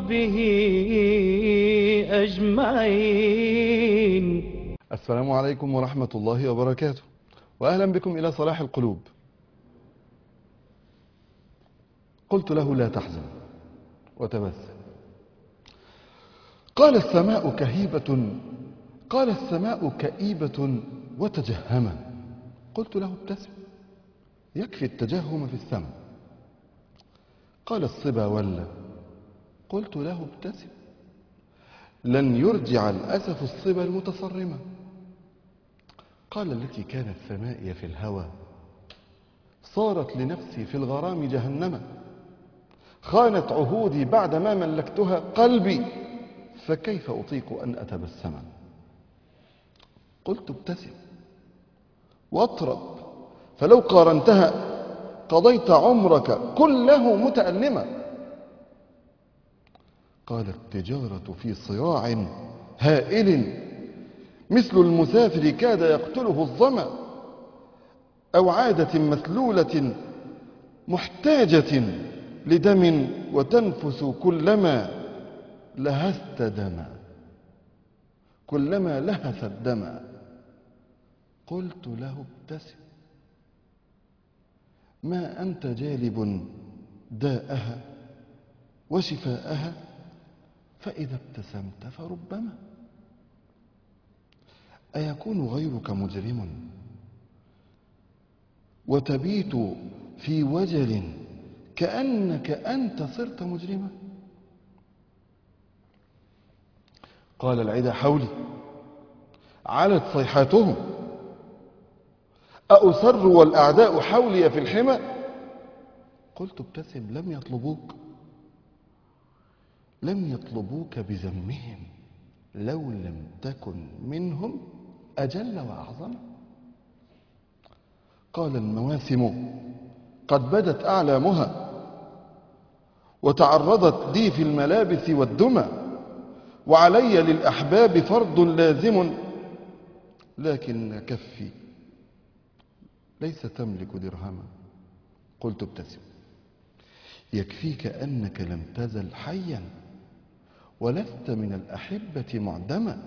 وصحبه أجمعين السلام عليكم ورحمة الله وبركاته وأهلا بكم إلى صلاح القلوب قلت له لا تحزن وتبسم قال السماء كهيبة قال السماء كئيبة وتجهمة قلت له ابتسم يكفي التجهم في السماء قال الصبا ولا قلت له ابتسم لن يرجع الأسف الصبا المتصرمة قال التي كانت سمائي في الهوى صارت لنفسي في الغرام جهنما خانت عهودي بعدما ملكتها قلبي فكيف أطيق أن أتبسم قلت ابتسم واطرب فلو قارنتها قضيت عمرك كله متألما قال التجارة في صراع هائل مثل المسافر كاد يقتله الظما أو عادة مسلولة محتاجة لدم وتنفس كلما لهست دما كلما لهث الدم قلت له ابتسم ما أنت جالب داءها وشفاءها فإذا ابتسمت فربما أيكون غيرك مجرم وتبيت في وجل كأنك أنت صرت مجرما قال العدا حولي علت صيحاتهم أأسر والأعداء حولي في الحمى قلت ابتسم لم يطلبوك لم يطلبوك بذمهم لو لم تكن منهم أجل وأعظم قال المواسم قد بدت أعلامها وتعرضت لي في الملابس والدمى وعلي للأحباب فرض لازم لكن كفي ليس تملك درهما قلت ابتسم يكفيك أنك لم تزل حيا ولست من الأحبة معدما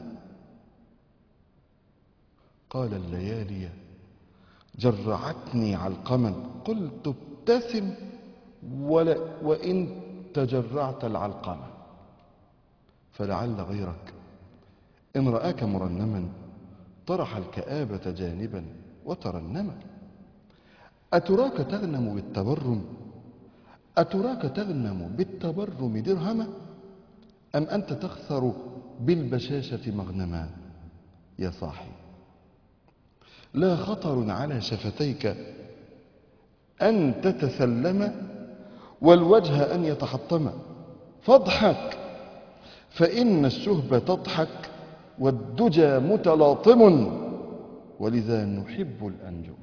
قال الليالي جرعتني علقما قلت ابتسم ولا وإن تجرعت العلقمة فلعل غيرك إن رآك مرنما طرح الكآبة جانبا وترنما أتراك تغنم بالتبرم أتراك تغنم بالتبرم درهما أم أنت تخسر بالبشاشة مغنما يا صاحي لا خطر على شفتيك أن تتسلم والوجه أن يتحطم فاضحك فإن الشهب تضحك والدجى متلاطم ولذا نحب الأنجم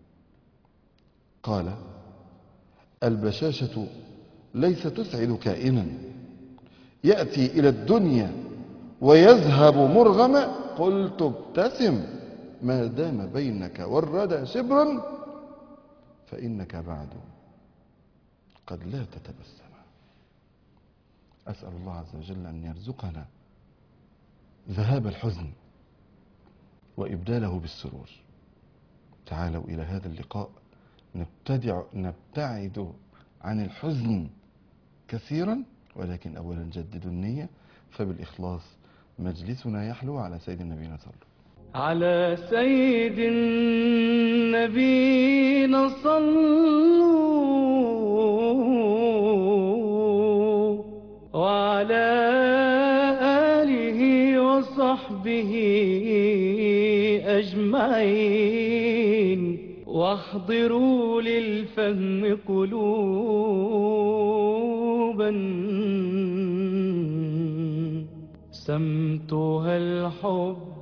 قال البشاشة ليس تسعد كائنا يأتي إلى الدنيا ويذهب مرغما قلت ابتسم ما دام بينك والردى شبر فإنك بعد قد لا تتبسم أسأل الله عز وجل أن يرزقنا ذهاب الحزن وإبداله بالسرور تعالوا إلى هذا اللقاء نبتدع نبتعد عن الحزن كثيرا ولكن أولا جددوا النية فبالإخلاص مجلسنا يحلو على سيد النبي صلى على سيد النبي صلوا وعلى آله وصحبه أجمعين واحضروا للفهم قلوبا سمتها الحب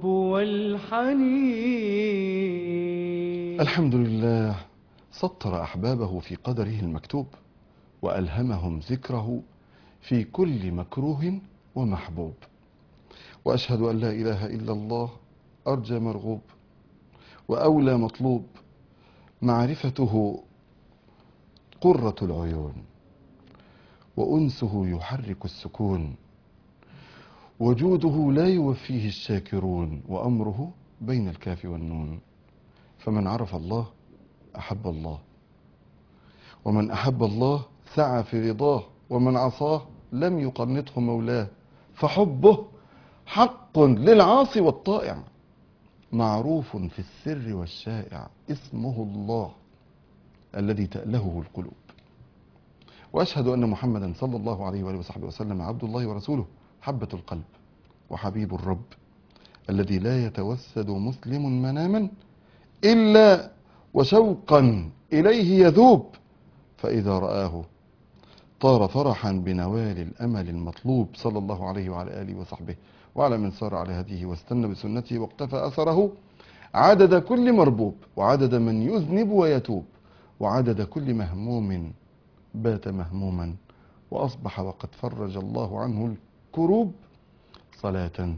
والحنين الحمد لله سطر أحبابه في قدره المكتوب وألهمهم ذكره في كل مكروه ومحبوب وأشهد أن لا إله إلا الله أرجى مرغوب وأولى مطلوب معرفته قرة العيون وأنسه يحرك السكون وجوده لا يوفيه الشاكرون وأمره بين الكاف والنون فمن عرف الله أحب الله ومن أحب الله سعى في رضاه ومن عصاه لم يقنطه مولاه فحبه حق للعاصي والطائع معروف في السر والشائع اسمه الله الذي تألهه القلوب وأشهد أن محمدا صلى الله عليه وآله وصحبه وسلم عبد الله ورسوله حبة القلب وحبيب الرب الذي لا يتوسد مسلم مناما إلا وشوقا إليه يذوب فإذا رآه طار فرحا بنوال الأمل المطلوب صلى الله عليه وعلى آله وصحبه وعلى من سار على هديه واستنى بسنته واقتفى أثره عدد كل مربوب وعدد من يذنب ويتوب وعدد كل مهموم بات مهموما وأصبح وقد فرج الله عنه الكروب صلاة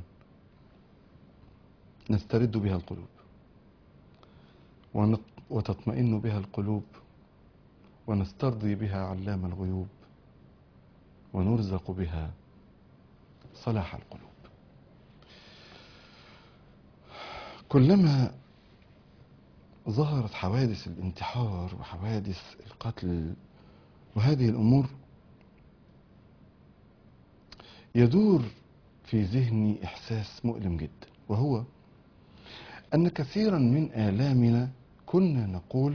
نسترد بها القلوب ونط- وتطمئن بها القلوب ونسترضي بها علام الغيوب ونرزق بها صلاح القلوب كلما ظهرت حوادث الانتحار وحوادث القتل وهذه الامور يدور في ذهني احساس مؤلم جدا وهو ان كثيرا من الامنا كنا نقول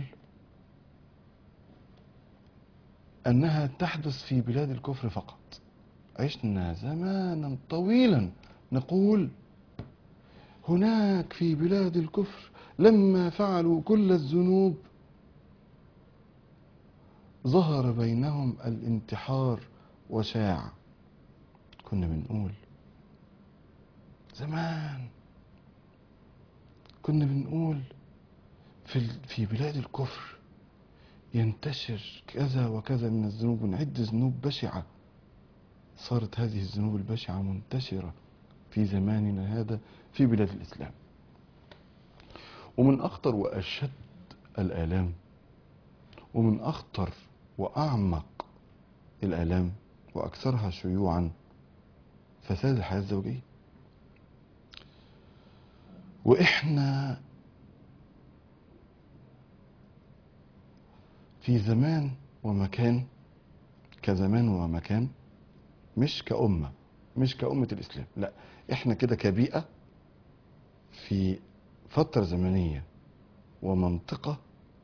انها تحدث في بلاد الكفر فقط عشنا زمانا طويلا نقول هناك في بلاد الكفر لما فعلوا كل الذنوب ظهر بينهم الانتحار وشاع كنا بنقول زمان كنا بنقول في ال- في بلاد الكفر ينتشر كذا وكذا من الذنوب ونعد ذنوب بشعة صارت هذه الذنوب البشعة منتشرة في زماننا هذا في بلاد الإسلام ومن أخطر وأشد الآلام ومن أخطر وأعمق الآلام وأكثرها شيوعا فساد الحياة الزوجية وإحنا في زمان ومكان كزمان ومكان مش كأمة مش كأمة الإسلام لا إحنا كده كبيئة في فترة زمنية ومنطقة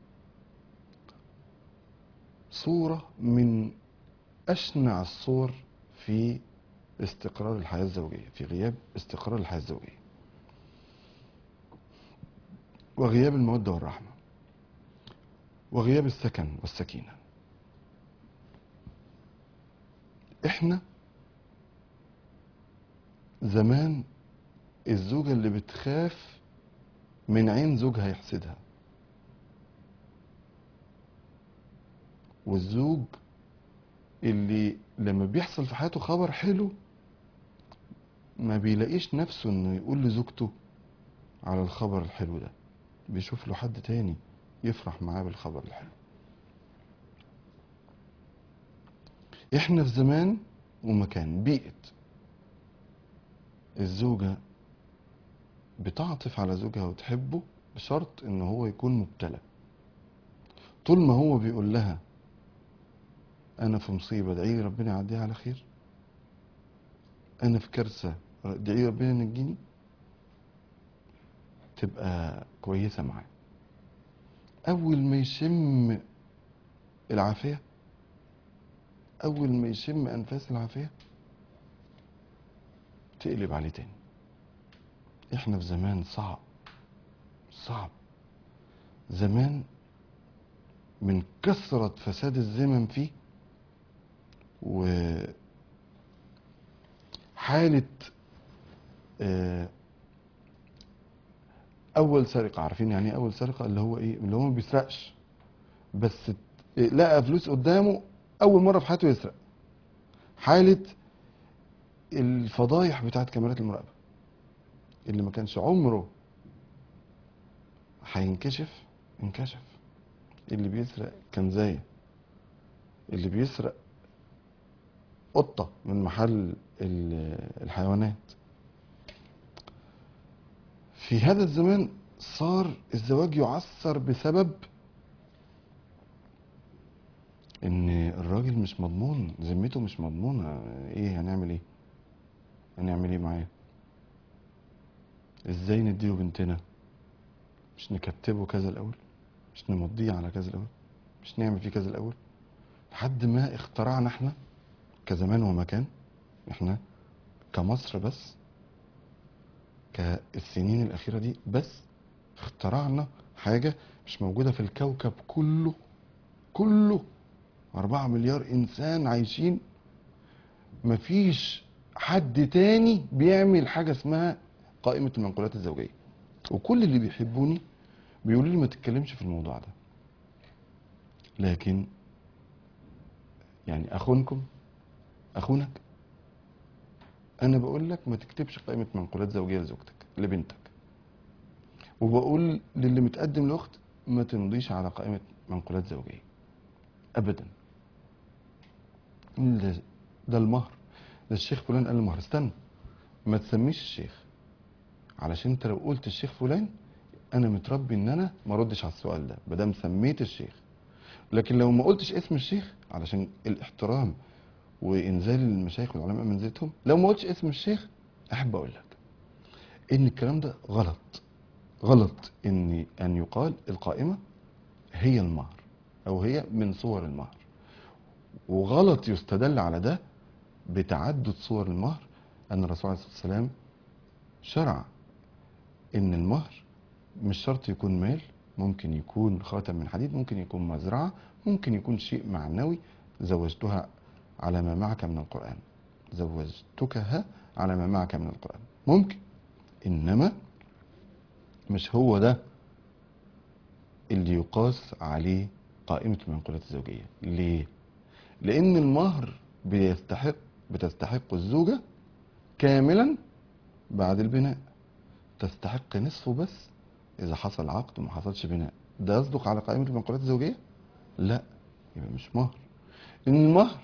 صورة من أشنع الصور في استقرار الحياة الزوجية في غياب استقرار الحياة الزوجية وغياب المودة والرحمة وغياب السكن والسكينة احنا زمان الزوجة اللي بتخاف من عين زوجها يحسدها والزوج اللي لما بيحصل في حياته خبر حلو ما بيلاقيش نفسه انه يقول لزوجته على الخبر الحلو ده بيشوف له حد تاني يفرح معاه بالخبر الحلو احنا في زمان ومكان بيئة الزوجة بتعطف على زوجها وتحبه بشرط ان هو يكون مبتلى طول ما هو بيقول لها انا في مصيبة ادعي لي ربنا يعديها على خير انا في كارثة ادعي لي ربنا ينجيني تبقى كويسة معاه اول ما يشم العافية اول ما يشم انفاس العافية تقلب عليه تاني احنا في زمان صعب صعب زمان من كثرة فساد الزمن فيه و حالة آه، أول سرقة عارفين يعني إيه أول سرقة اللي هو إيه اللي هو ما بيسرقش بس ت- لقى فلوس قدامه أول مرة في حياته يسرق حالة الفضايح بتاعت كاميرات المراقبة اللي ما كانش عمره هينكشف انكشف اللي بيسرق كنزاية اللي بيسرق قطة من محل ال- الحيوانات في هذا الزمان صار الزواج يعثر بسبب ان الراجل مش مضمون ذمته مش مضمونة ايه هنعمل ايه هنعمل ايه معاه ازاي نديله بنتنا مش نكتبه كذا الاول مش نمضيه على كذا الاول مش نعمل فيه كذا الاول لحد ما اخترعنا احنا كزمان ومكان احنا كمصر بس كالسنين الاخيره دي بس اخترعنا حاجه مش موجوده في الكوكب كله كله أربعة مليار إنسان عايشين مفيش حد تاني بيعمل حاجة اسمها قائمة المنقولات الزوجية وكل اللي بيحبوني بيقولوا لي ما تتكلمش في الموضوع ده لكن يعني أخونكم أخونك أنا بقول لك ما تكتبش قائمة منقولات زوجية لزوجتك لبنتك وبقول للي متقدم لأخت ما تمضيش على قائمة منقولات زوجية أبدا ده, ده المهر ده الشيخ فلان قال المهر استنى ما تسميش الشيخ علشان انت لو قلت الشيخ فلان انا متربي ان انا ما ردش على السؤال ده مادام سميت الشيخ لكن لو ما قلتش اسم الشيخ علشان الاحترام وانزال المشايخ والعلماء منزلتهم لو ما قلتش اسم الشيخ احب اقول لك ان الكلام ده غلط غلط ان ان يقال القائمه هي المهر او هي من صور المهر وغلط يستدل على ده بتعدد صور المهر ان الرسول عليه الصلاه والسلام شرع ان المهر مش شرط يكون مال ممكن يكون خاتم من حديد ممكن يكون مزرعه ممكن يكون شيء معنوي زوجتها على ما معك من القران زوجتكها على ما معك من القران ممكن انما مش هو ده اللي يقاس عليه قائمة المنقولات الزوجية ليه؟ لأن المهر بيستحق بتستحق الزوجة كاملا بعد البناء تستحق نصفه بس إذا حصل عقد وما حصلش بناء ده يصدق على قائمة المنقولات الزوجية؟ لا يبقى مش مهر إن المهر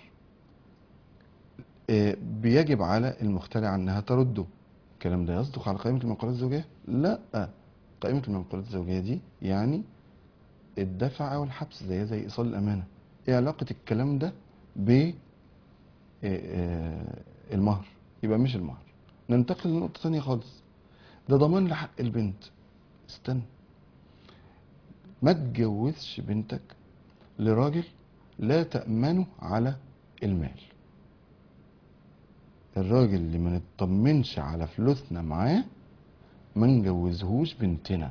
آه، بيجب على المخترعة أنها ترده الكلام ده يصدق على قائمة المنقولات الزوجية؟ لا قائمة المنقولات الزوجية دي يعني الدفع او الحبس زي زي ايصال الامانه ايه علاقه الكلام ده ب آه، آه، المهر يبقى مش المهر ننتقل لنقطه ثانيه خالص ده ضمان لحق البنت استنى ما تجوزش بنتك لراجل لا تأمنه على المال الراجل اللي ما نطمنش على فلوسنا معاه ما نجوزهوش بنتنا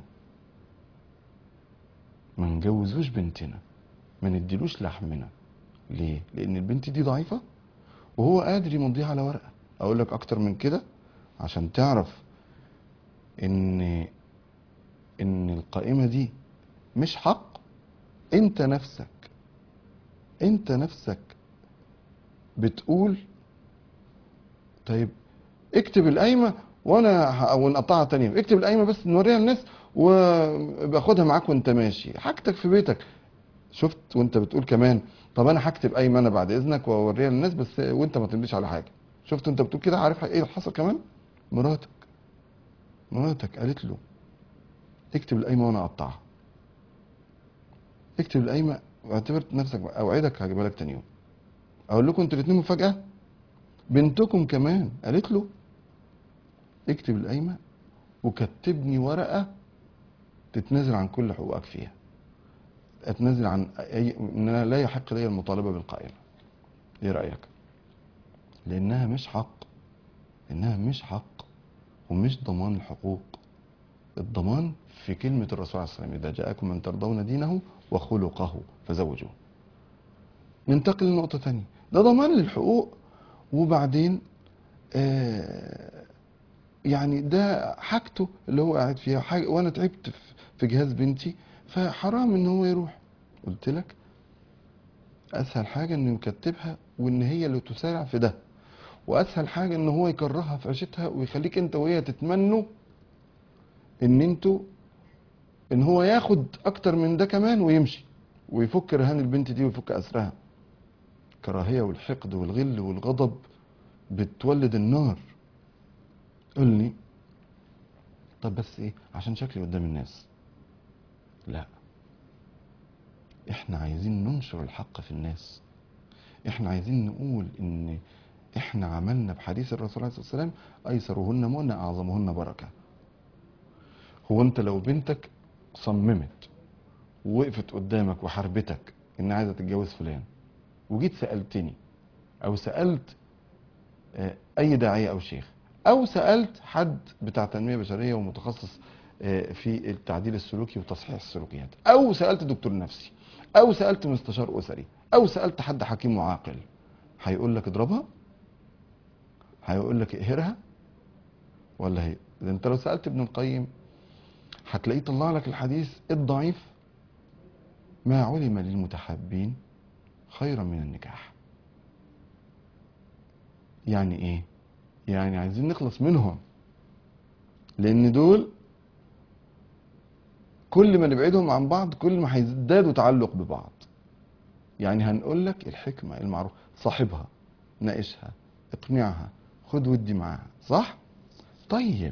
ما نجوزوش بنتنا ما نديلوش لحمنا ليه لان البنت دي ضعيفه وهو قادر يمضيها على ورقه اقول لك اكتر من كده عشان تعرف ان ان القائمه دي مش حق انت نفسك انت نفسك بتقول طيب اكتب القايمه وانا ه- ونقطعها تانية اكتب القايمه بس نوريها للناس وباخدها معاك وانت ماشي حاجتك في بيتك شفت وانت بتقول كمان طب انا هكتب قايمه انا بعد اذنك واوريها للناس بس وانت ما تمضيش على حاجه شفت انت بتقول كده عارف ايه اللي حصل كمان مراتك مراتك قالت له اكتب القايمه وانا اقطعها اكتب القايمه واعتبر نفسك اوعدك هجيبها لك تاني يوم اقول لكم انتوا الاثنين مفاجاه بنتكم كمان قالت له اكتب القايمه وكتبني ورقه تتنازل عن كل حقوقك فيها اتنازل عن أي ان انا لا يحق لي المطالبه بالقائمه ايه رايك لانها مش حق انها مش حق ومش ضمان الحقوق الضمان في كلمه الرسول عليه الصلاه والسلام اذا جاءكم من ترضون دينه وخلقه فزوجوه ننتقل لنقطه ثانيه ده ضمان للحقوق وبعدين آه يعني ده حاجته اللي هو قاعد فيها حاجة وانا تعبت في- في جهاز بنتي فحرام ان هو يروح قلت لك اسهل حاجة انه يكتبها وان هي اللي تسارع في ده واسهل حاجة ان هو يكرهها في عيشتها ويخليك انت وهي تتمنوا ان انتوا ان هو ياخد اكتر من ده كمان ويمشي ويفك رهان البنت دي ويفك اسرها الكراهية والحقد والغل والغضب بتولد النار قول لي طب بس ايه عشان شكلي قدام الناس لا احنا عايزين ننشر الحق في الناس احنا عايزين نقول ان احنا عملنا بحديث الرسول عليه الصلاه والسلام ايسرهن مؤنة اعظمهن بركه هو انت لو بنتك صممت ووقفت قدامك وحربتك ان عايزه تتجوز فلان وجيت سالتني او سالت آه، اي داعيه او شيخ او سالت حد بتاع تنميه بشريه ومتخصص آه، في التعديل السلوكي وتصحيح السلوكيات او سالت دكتور نفسي او سالت مستشار اسري او سالت حد حكيم وعاقل هيقول لك اضربها هيقول لك اقهرها ولا هي ده انت لو سالت ابن القيم هتلاقيه طلع لك الحديث الضعيف ما علم للمتحابين خيرا من النكاح يعني ايه يعني عايزين نخلص منهم لان دول كل ما نبعدهم عن بعض كل ما هيزدادوا تعلق ببعض يعني هنقول لك الحكمة المعروف صاحبها ناقشها اقنعها خد ودي معاها صح طيب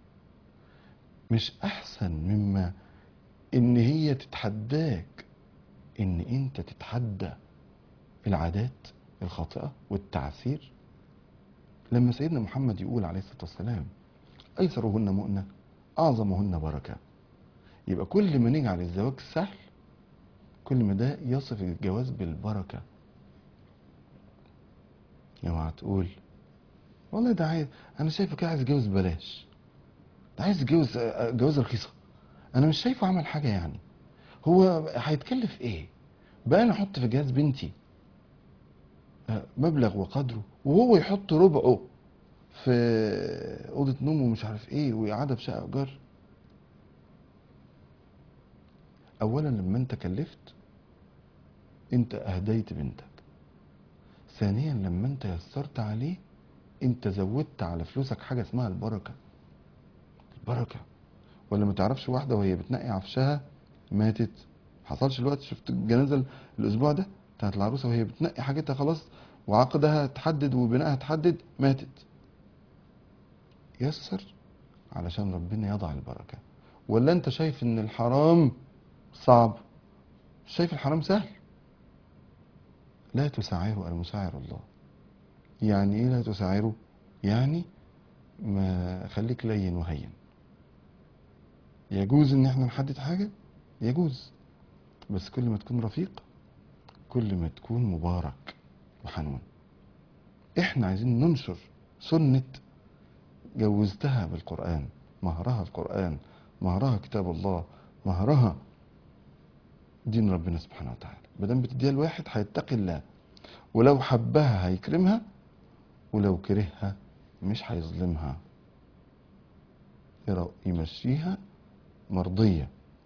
مش احسن مما ان هي تتحداك ان انت تتحدى العادات الخاطئة والتعسير لما سيدنا محمد يقول عليه الصلاة والسلام أيسرهن مؤنة أعظمهن بركة يبقى كل ما نجعل الزواج سهل كل ما ده يصف الجواز بالبركة اوعى تقول والله ده عايز انا شايفه كده عايز يتجوز ببلاش ده عايز يتجوز آه، جواز رخيصه انا مش شايفه عمل حاجه يعني هو هيتكلف ايه بقى انا احط في جهاز بنتي آه، مبلغ وقدره وهو يحط ربعه في اوضه نوم ومش عارف ايه ويقعدها في شقه ايجار اولا لما انت كلفت انت اهديت بنتك ثانيا لما انت يسرت عليه انت زودت على فلوسك حاجه اسمها البركه البركه ولا ما تعرفش واحده وهي بتنقي عفشها ماتت حصلش الوقت شفت الجنازه الاسبوع ده بتاعت العروسه وهي بتنقي حاجتها خلاص وعقدها اتحدد وبنائها اتحدد ماتت يسر علشان ربنا يضع البركه ولا انت شايف ان الحرام صعب شايف الحرام سهل لا تسعره المسعر الله يعني ايه لا تسعره يعني ما خليك لين وهين يجوز ان احنا نحدد حاجة يجوز بس كل ما تكون رفيق كل ما تكون مبارك وحنون احنا عايزين ننشر سنة جوزتها بالقرآن مهرها القرآن مهرها كتاب الله مهرها دين ربنا سبحانه وتعالى مادام بتديها الواحد هيتقي الله ولو حبها هيكرمها ولو كرهها مش هيظلمها يرى- يمشيها مرضية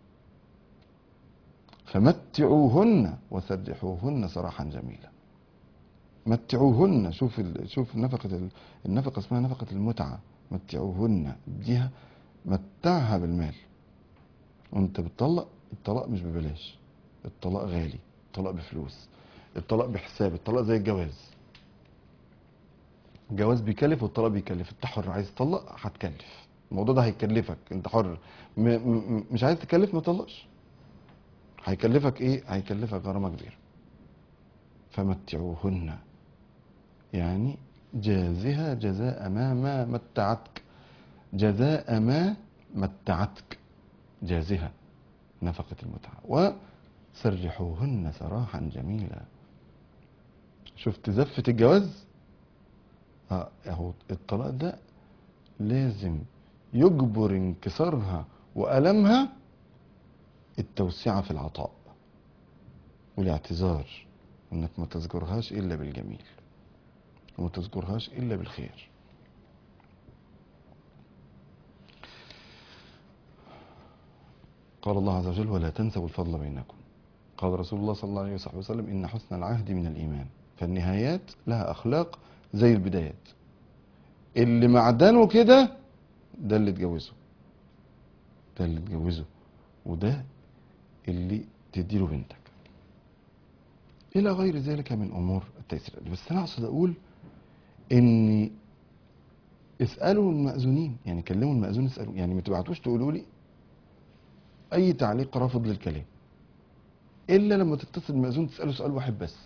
فمتعوهن وسرحوهن سراحا جميلا متعوهن شوف ال... شوف نفقة ال... النفقة اسمها نفقة المتعة متعوهن اديها متعها بالمال وانت بتطلق الطلاق مش ببلاش الطلاق غالي الطلاق بفلوس الطلاق بحساب الطلاق زي الجواز الجواز بيكلف والطلاق بيكلف انت حر عايز تطلق هتكلف الموضوع ده هيكلفك انت حر م م مش عايز تكلف ما تطلقش هيكلفك ايه هيكلفك غرامه كبيره فمتعوهن يعني جازها جزاء ما ما متعتك جزاء ما متعتك جازها نفقة المتعة وسرحوهن سراحا جميلا شفت زفة الجواز اه اهو الطلاق ده لازم يجبر انكسارها وألمها التوسعة في العطاء والاعتذار انك ما تذكرهاش الا بالجميل وما تذكرهاش الا بالخير قال الله عز وجل ولا تنسوا الفضل بينكم قال رسول الله صلى الله عليه وصحبه وسلم إن حسن العهد من الإيمان فالنهايات لها أخلاق زي البدايات اللي معدنه كده ده اللي اتجوزه ده اللي اتجوزه وده اللي تديله بنتك الى غير ذلك من امور التيسير بس انا اقصد اقول ان اسالوا المأذونين يعني كلموا المأذون اسالوا يعني ما تبعتوش تقولوا لي اي تعليق رافض للكلام الا لما تتصل بالمأذون تساله سؤال واحد بس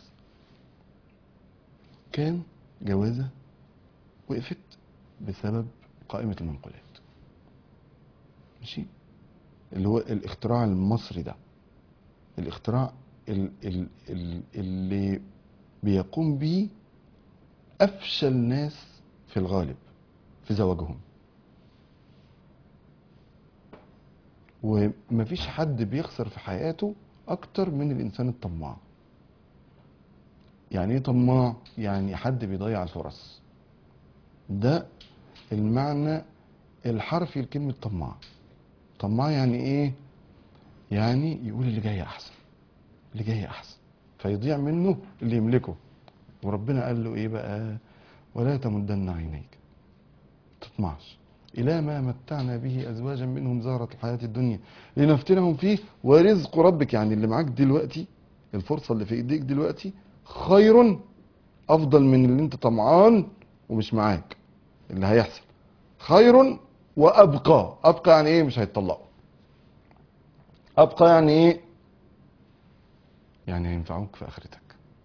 كان جوازه وقفت بسبب قائمه المنقولات ماشي اللي هو الاختراع المصري ده الاختراع ال ال ال اللي بيقوم به افشل ناس في الغالب في زواجهم ومفيش حد بيخسر في حياته اكتر من الانسان الطماع يعني ايه طماع يعني حد بيضيع الفرص ده المعنى الحرفي لكلمة طماع طماع يعني ايه يعني يقول اللي جاي احسن اللي جاي احسن فيضيع منه اللي يملكه وربنا قال له ايه بقى ولا تمدن عينيك تطمعش إلى ما متعنا به أزواجا منهم زهرة الحياة الدنيا لنفتنهم فيه ورزق ربك يعني اللي معاك دلوقتي الفرصة اللي في إيديك دلوقتي خير أفضل من اللي أنت طمعان ومش معاك اللي هيحصل خير وأبقى أبقى يعني إيه مش هيتطلقوا أبقى يعني إيه يعني هينفعوك في آخرتك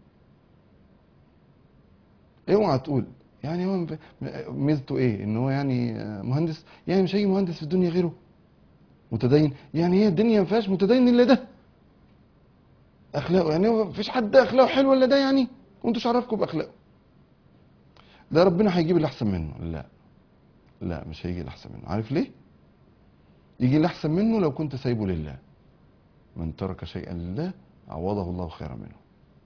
اوعى تقول يعني هو م- ميزته ايه ان هو يعني آه، مهندس يعني مش هيجي مهندس في الدنيا غيره متدين يعني هي الدنيا ما فيهاش متدين الا ده اخلاقه يعني هو مفيش حد اخلاقه حلوه الا ده يعني وانتوا مش عارفكم باخلاقه ده ربنا هيجيب اللي احسن منه لا لا مش هيجي اللي احسن منه عارف ليه يجي اللي احسن منه لو كنت سايبه لله من ترك شيئا لله عوضه الله خيرا منه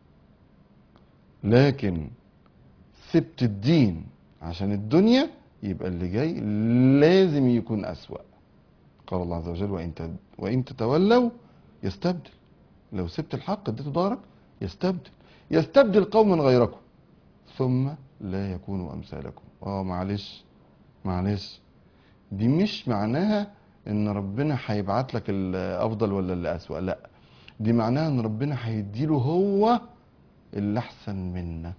لكن سبت الدين عشان الدنيا يبقى اللي جاي لازم يكون أسوأ قال الله عز وجل وإن تد- وإن تتولوا يستبدل لو سبت الحق اديته ظهرك يستبدل يستبدل قوما غيركم ثم لا يكونوا أمثالكم اه معلش معلش دي مش معناها ان ربنا هيبعت لك الافضل ولا اللي اسوأ لا دي معناها ان ربنا هيديله هو اللي احسن منك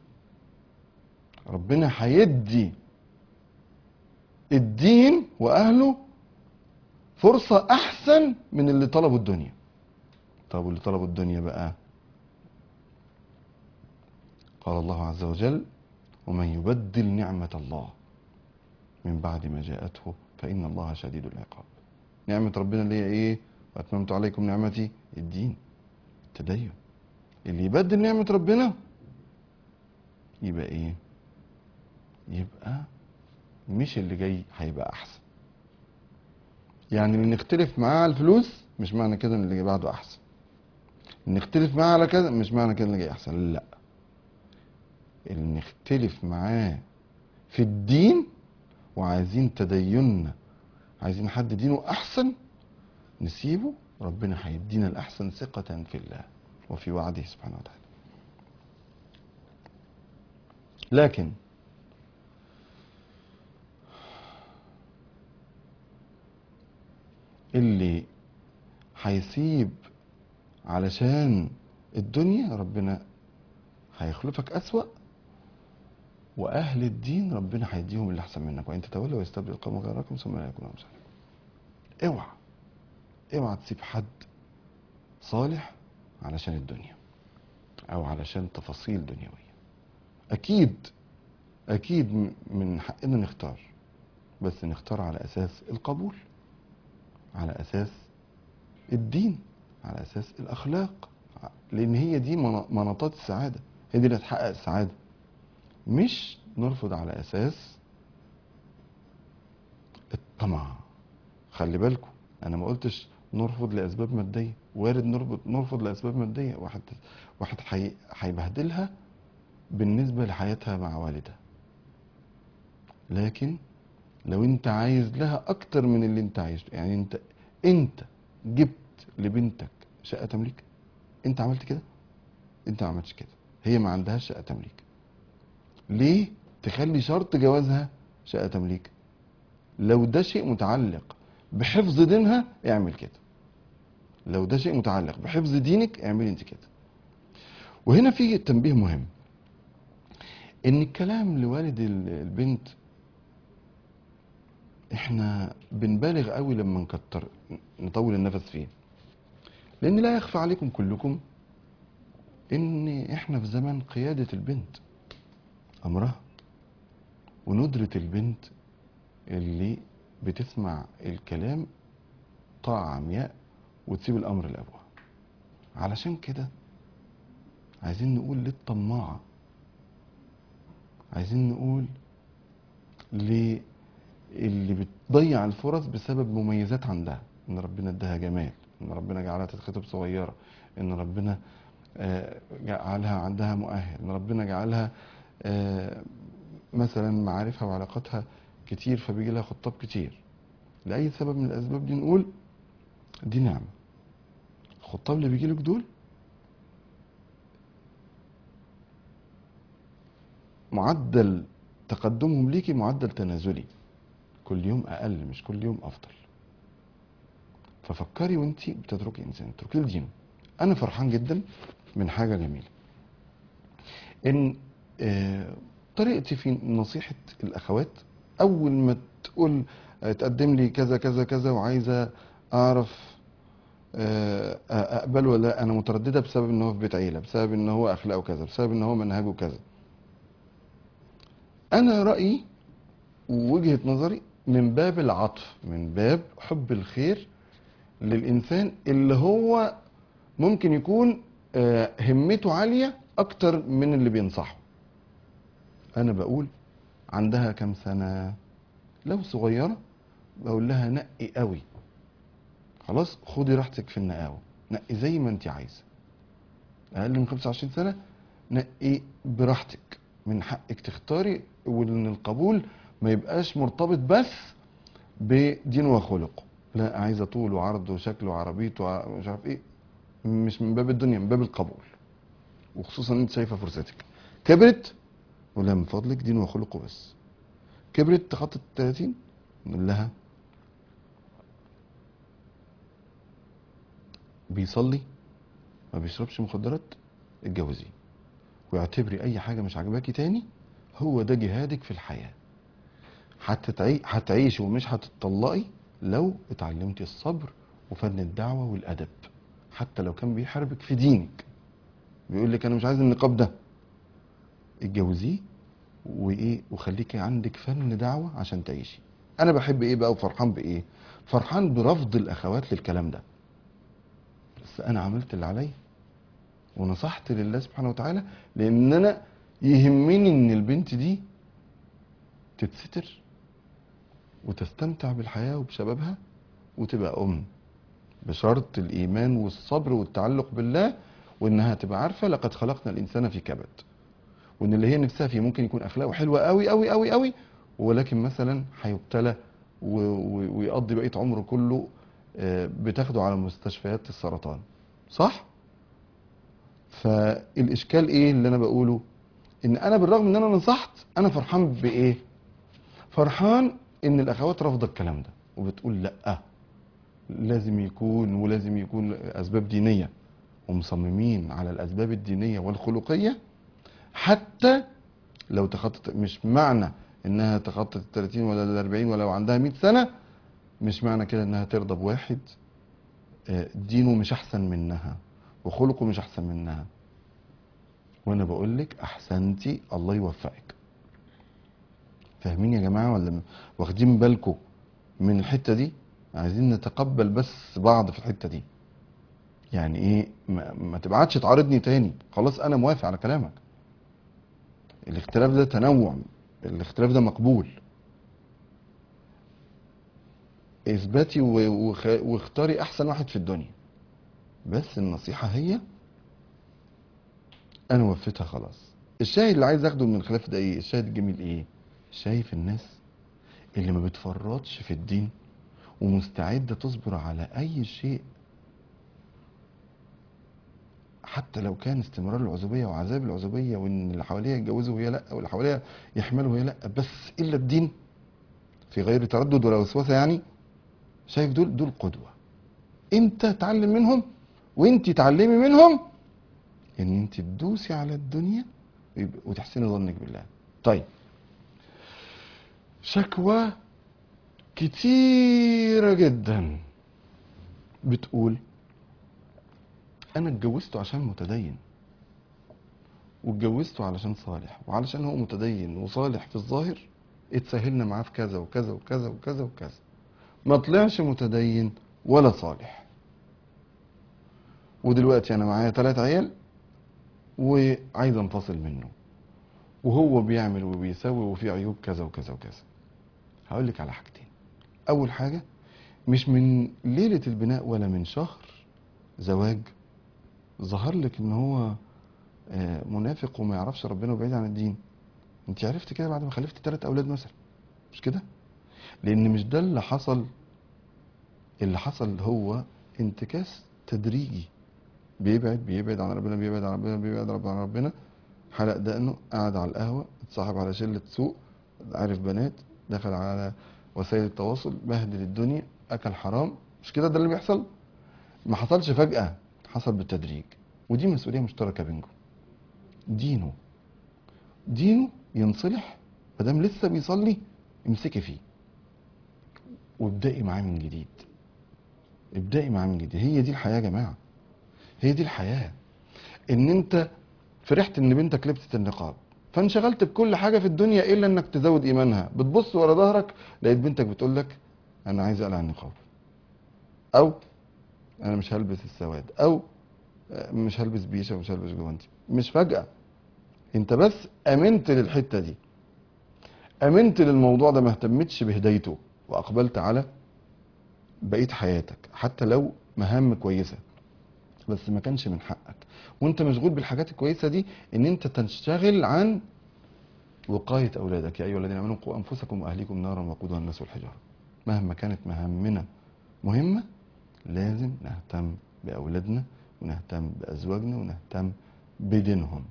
ربنا هيدي الدين واهله فرصة احسن من اللي طلبوا الدنيا طب واللي طلبوا الدنيا بقى قال الله عز وجل ومن يبدل نعمة الله من بعد ما جاءته فإن الله شديد العقاب نعمة ربنا اللي هي ايه واتممت عليكم نعمتي الدين التدين اللي يبدل نعمة ربنا يبقى ايه يبقى مش اللي جاي هيبقى احسن يعني اللي نختلف معاه على الفلوس مش معنى كده ان اللي جاي بعده احسن نختلف معاه على كذا مش معنى كده ان اللي جاي احسن لا اللي نختلف معاه في الدين وعايزين تديننا عايزين حد دينه احسن نسيبه ربنا هيدينا الاحسن ثقة في الله وفي وعده سبحانه وتعالى لكن اللي هيسيب علشان الدنيا ربنا هيخلفك أسوأ وأهل الدين ربنا هيديهم اللي أحسن منك وإن تتولوا ويستبدل قوم غيركم ثم لا يكونوا أمثالكم اوعى اوعى تسيب حد صالح علشان الدنيا أو علشان تفاصيل دنيوية أكيد أكيد م- من حقنا نختار بس نختار على أساس القبول على أساس الدين على أساس الأخلاق لأن هي دي من- مناطات السعادة هي دي اللي هتحقق السعادة مش نرفض على أساس الطمع خلي بالكم أنا ما قلتش نرفض لأسباب مادية وارد نرفض نرفض لأسباب مادية واحد واحد حي- هيبهدلها بالنسبة لحياتها مع والدها لكن لو انت عايز لها اكتر من اللي انت عايزه يعني انت انت جبت لبنتك شقه تمليك انت عملت كده انت ما عملتش كده هي ما عندهاش شقه تمليك ليه تخلي شرط جوازها شقه تمليك لو ده شيء متعلق بحفظ دينها اعمل كده لو ده شيء متعلق بحفظ دينك اعملي انت كده وهنا في تنبيه مهم ان الكلام لوالد ال- البنت احنا بنبالغ قوي لما نكتر نطول النفس فيه لان لا يخفى عليكم كلكم ان احنا في زمن قيادة البنت امرها وندرة البنت اللي بتسمع الكلام طاعة عمياء وتسيب الامر لابوها علشان كده عايزين نقول للطماعة عايزين نقول للي بتضيع الفرص بسبب مميزات عندها ان ربنا اداها جمال ان ربنا جعلها تتخطب صغيرة ان ربنا آه، جعلها عندها مؤهل ان ربنا جعلها آه، مثلا معارفها وعلاقاتها كتير فبيجي لها خطاب كتير لأي سبب من الأسباب دي نقول دي نعمة الخطاب اللي بيجي لك دول معدل تقدمهم ليكي معدل تنازلي كل يوم اقل مش كل يوم افضل ففكري وانت بتتركي انسان اتركي له دينه انا فرحان جدا من حاجه جميله ان آه، طريقتي في نصيحه الاخوات اول ما تقول آه، تقدم لي كذا كذا كذا وعايزه اعرف آه، اقبل ولا لا انا متردده بسبب ان هو في بيت عيله بسبب ان هو اخلاقه كذا بسبب ان هو منهجه كذا انا رايي ووجهه نظري من باب العطف من باب حب الخير للانسان اللي هو ممكن يكون آه، همته عاليه اكتر من اللي بينصحه انا بقول عندها كام سنه لو صغيره بقول لها نقي قوي خلاص خدي راحتك في النقاوه نقي زي ما انت عايزه اقل من 25 سنه نقي براحتك من حقك تختاري وان القبول ما يبقاش مرتبط بس بدين وخلقه لا عايزه طول وعرض وشكل وعربيته وع- ومش عارف ايه مش من باب الدنيا من باب القبول وخصوصا انت شايفه فرصتك كبرت ولا من فضلك دين وخلقه بس كبرت تخطط 30 نقول لها بيصلي ما بيشربش مخدرات اتجوزيه واعتبري اي حاجه مش عاجباكي تاني هو ده جهادك في الحياه هتتعي... هتعيشي ومش هتطلقي لو اتعلمتي الصبر وفن الدعوه والادب حتى لو كان بيحاربك في دينك بيقول لك انا مش عايز النقاب ده اتجوزيه وايه وخليكي عندك فن دعوه عشان تعيشي انا بحب ايه بقى وفرحان بايه فرحان برفض الاخوات للكلام ده بس انا عملت اللي عليا ونصحت لله سبحانه وتعالى لان انا يهمني ان البنت دي تتستر وتستمتع بالحياه وبشبابها وتبقى ام بشرط الايمان والصبر والتعلق بالله وانها تبقى عارفه لقد خلقنا الانسان في كبد وان اللي هي نفسها فيه ممكن يكون اخلاقه حلوه قوي قوي قوي قوي ولكن مثلا هيبتلى و- و- ويقضي بقيه عمره كله آه، بتاخده على مستشفيات السرطان صح فالاشكال ايه اللي انا بقوله ان انا بالرغم ان انا نصحت انا فرحان بايه فرحان ان الاخوات رافضه الكلام ده وبتقول لا لازم يكون ولازم يكون اسباب دينيه ومصممين على الاسباب الدينيه والخلقيه حتى لو تخطط مش معنى انها تخطط ال 30 ولا ال 40 ولا لو عندها 100 سنه مش معنى كده انها ترضى بواحد آه، دينه مش احسن منها وخلقه مش احسن منها وانا بقول لك احسنتي الله يوفقك فاهمين يا جماعه ولا م- واخدين بالكم من الحته دي عايزين نتقبل بس بعض في الحته دي يعني ايه ما, ما تبعتش تعارضني تاني خلاص انا موافق على كلامك الاختلاف ده تنوع الاختلاف ده مقبول اثباتي و- وخ- واختاري احسن واحد في الدنيا بس النصيحة هي انا وفيتها خلاص الشاهد اللي عايز اخده من الخلاف ده ايه الشاهد الجميل ايه شايف الناس اللي ما بتفرطش في الدين ومستعدة تصبر على اي شيء حتى لو كان استمرار العزوبية وعذاب العزوبية وان اللي حواليها يتجوزوا وهي لا واللي حواليها يحملوا وهي لا بس الا الدين في غير تردد ولا وسوسة يعني شايف دول دول قدوة انت تعلم منهم وانت تعلمي منهم ان انت تدوسي على الدنيا ويبقى- وتحسني ظنك بالله طيب شكوى كتيرة جدا بتقول انا اتجوزته عشان متدين واتجوزته علشان صالح وعلشان هو متدين وصالح في الظاهر اتساهلنا معاه في كذا وكذا وكذا وكذا وكذا ما طلعش متدين ولا صالح ودلوقتي انا معايا ثلاث عيال وعايز انفصل منه وهو بيعمل وبيسوي وفي عيوب كذا وكذا وكذا هقول لك على حاجتين اول حاجه مش من ليله البناء ولا من شهر زواج ظهر لك ان هو آه، منافق وما يعرفش ربنا وبعيد عن الدين انت عرفت كده بعد ما خلفت ثلاث اولاد مثلا مش كده لان مش ده اللي حصل اللي حصل هو انتكاس تدريجي بيبعد بيبعد عن ربنا بيبعد عن ربنا بيبعد عن ربنا حلق دقنه قعد على القهوة اتصاحب على شلة سوق عرف بنات دخل على وسائل التواصل بهدل الدنيا أكل حرام مش كده ده اللي بيحصل ما حصلش فجأة حصل بالتدريج ودي مسؤولية مشتركة بينكم دينه دينه ينصلح مادام لسه بيصلي امسكي فيه وابدأي معاه من جديد ابدأي معاه من جديد هي دي الحياة يا جماعة هي دي الحياة ان انت فرحت ان بنتك لبست النقاب فانشغلت بكل حاجة في الدنيا الا انك تزود ايمانها بتبص ورا ظهرك لقيت بنتك بتقول لك انا عايز اقلع النقاب او انا مش هلبس السواد او آه، مش هلبس بيشة ومش هلبس جوانتي مش فجأة انت بس امنت للحتة دي امنت للموضوع ده ما اهتمتش بهدايته واقبلت على بقية حياتك حتى لو مهام كويسة بس ما كانش من حقك وانت مشغول بالحاجات الكويسة دي ان انت تنشغل عن وقاية اولادك يا ايها الذين امنوا قوا انفسكم واهليكم نارا وقودها الناس والحجارة مهما كانت مهامنا مهمة لازم نهتم باولادنا ونهتم بازواجنا ونهتم بدينهم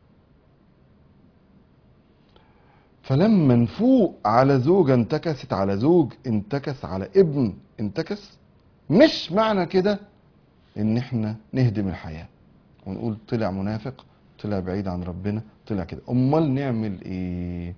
فلما نفوق على زوجة انتكست على زوج انتكس على ابن انتكس مش معنى كده ان احنا نهدم الحياة ونقول طلع منافق طلع بعيد عن ربنا طلع كده امال نعمل ايه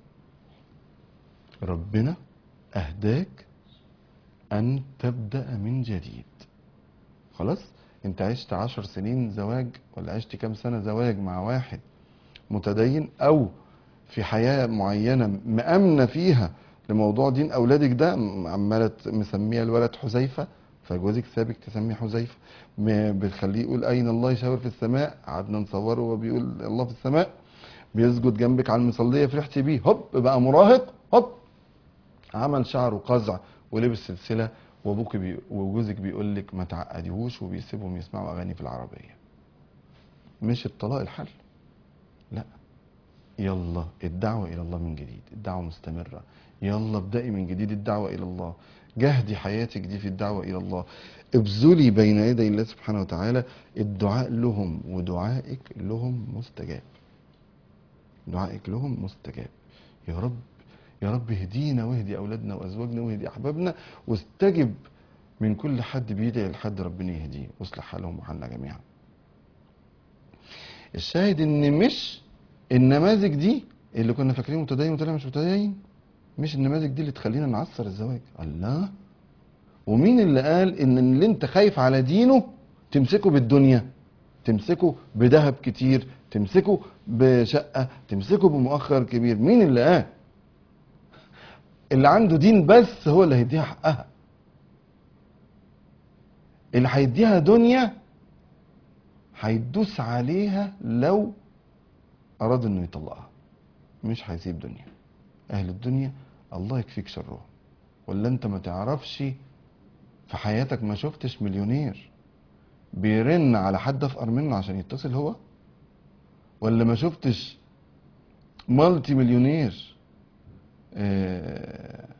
ربنا اهداك ان تبدأ من جديد خلاص انت عشت عشر سنين زواج ولا عشت كام سنة زواج مع واحد متدين او في حياة معينة مأمنة فيها لموضوع دين أولادك ده م- عمالة مسمية الولد حذيفة فجوزك سابك تسميه حذيفة م- بتخليه يقول أين الله يشاور في السماء قعدنا نصوره وهو بيقول الله في السماء بيسجد جنبك على المصلية فرحتي بيه هوب بقى مراهق هوب عمل شعره قزع ولبس سلسلة وابوك بي وجوزك بيقول لك ما تعقديهوش وبيسيبهم يسمعوا أغاني في العربية مش الطلاق الحل لا يلا الدعوة إلى الله من جديد الدعوة مستمرة يلا ابدأي من جديد الدعوة إلى الله جهدي حياتك دي في الدعوة إلى الله ابذلي بين يدي الله سبحانه وتعالى الدعاء لهم ودعائك لهم مستجاب دعائك لهم مستجاب يا رب يا رب اهدينا واهدي أولادنا وأزواجنا واهدي أحبابنا واستجب من كل حد بيدعي لحد ربنا يهديه واصلح حالهم وحالنا جميعا الشاهد ان مش النماذج دي اللي كنا فاكرين متدين وطلع مش متدين مش النماذج دي اللي تخلينا نعصر الزواج الله ومين اللي قال ان اللي انت خايف على دينه تمسكه بالدنيا تمسكه بذهب كتير تمسكه بشقة تمسكه بمؤخر كبير مين اللي قال اللي عنده دين بس هو اللي هيديها حقها اللي هيديها دنيا هيدوس عليها لو أراد إنه يطلقها مش هيسيب دنيا أهل الدنيا الله يكفيك شرهم ولا أنت ما تعرفش في حياتك ما شفتش مليونير بيرن على حد أفقر منه عشان يتصل هو ولا ما شفتش مالتي مليونير آه،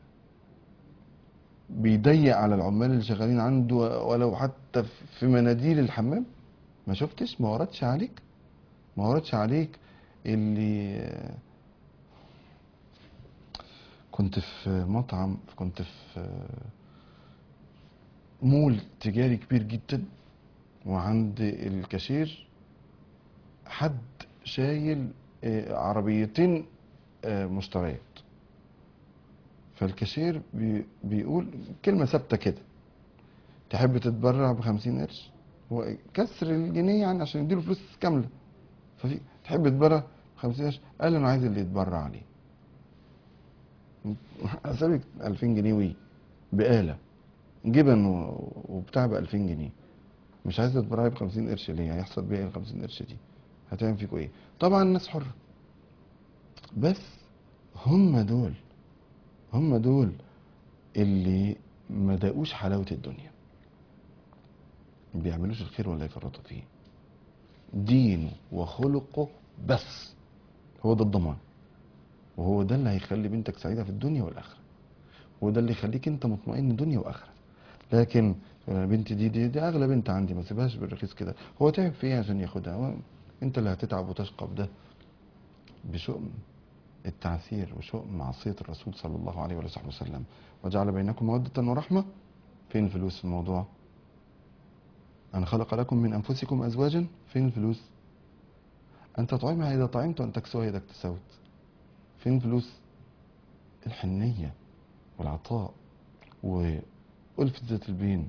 بيضيق على العمال اللي شغالين عنده ولو حتى في مناديل الحمام ما شفتش ما وردش عليك ما وردش عليك اللي آه، كنت في مطعم كنت في آه، مول تجاري كبير جدا وعند الكاشير حد شايل آه، عربيتين آه، مشتريات فالكاشير بي بيقول كلمة ثابتة كده تحب تتبرع بخمسين قرش هو كسر الجنيه يعني عشان يديله فلوس كاملة ففي تحب تتبرع بخمسين قرش قال انا عايز اللي يتبرع عليه حسابك 2000 جنيه وي بآلة جبن و- وبتاع ب 2000 جنيه مش عايز تتبرعي ب 50 قرش ليه هيحصل بيها ايه ال 50 قرش دي هتعمل فيكوا ايه طبعا الناس حرة بس هم دول هم دول اللي ما داقوش حلاوة الدنيا ما بيعملوش الخير ولا يفرطوا فيه دينه وخلقه بس هو ده الضمان وهو ده اللي هيخلي بنتك سعيدة في الدنيا والآخرة هو ده اللي يخليك انت مطمئن دنيا وآخرة لكن أنا بنتي دي, دي دي اغلى بنت عندي ما سيبهاش بالرخيص كده هو تعب في ايه عشان ياخدها هو انت اللي هتتعب وتشقى بده بشؤم التعسير وشؤم معصية الرسول صلى الله عليه وآله وسلم وجعل بينكم مودة ورحمة فين الفلوس في الموضوع أن خلق لكم من أنفسكم أزواجا فين الفلوس أن تطعمها إذا طعمت وأن تكسوها إذا اكتسوت فين الفلوس الحنية والعطاء وألفة ذات البين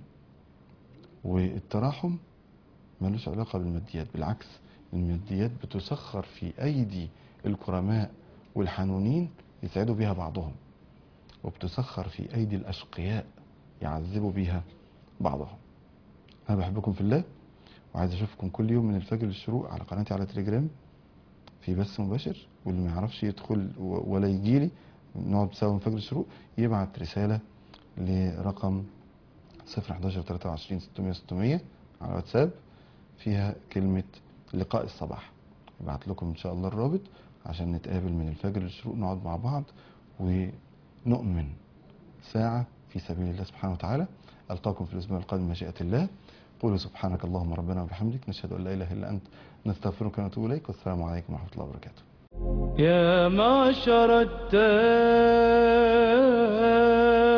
والتراحم ملوش علاقة بالماديات بالعكس الماديات بتسخر في أيدي الكرماء والحنونين يسعدوا بها بعضهم وبتسخر في أيدي الأشقياء يعذبوا بها بعضهم أنا بحبكم في الله وعايز أشوفكم كل يوم من الفجر للشروق على قناتي على تليجرام في بث مباشر واللي ما يعرفش يدخل و- ولا يجي لي نقعد سوا من فجر الشروق يبعت رسالة لرقم 011 23 600 600 على واتساب فيها كلمة لقاء الصباح ابعت لكم ان شاء الله الرابط عشان نتقابل من الفجر للشروق نقعد مع بعض ونؤمن ساعة في سبيل الله سبحانه وتعالى ألقاكم في الأسبوع القادم مشيئة الله قولوا سبحانك اللهم ربنا وبحمدك نشهد أن لا إله إلا أنت نستغفرك ونتوب إليك والسلام عليكم ورحمة الله وبركاته يا معشر التائبين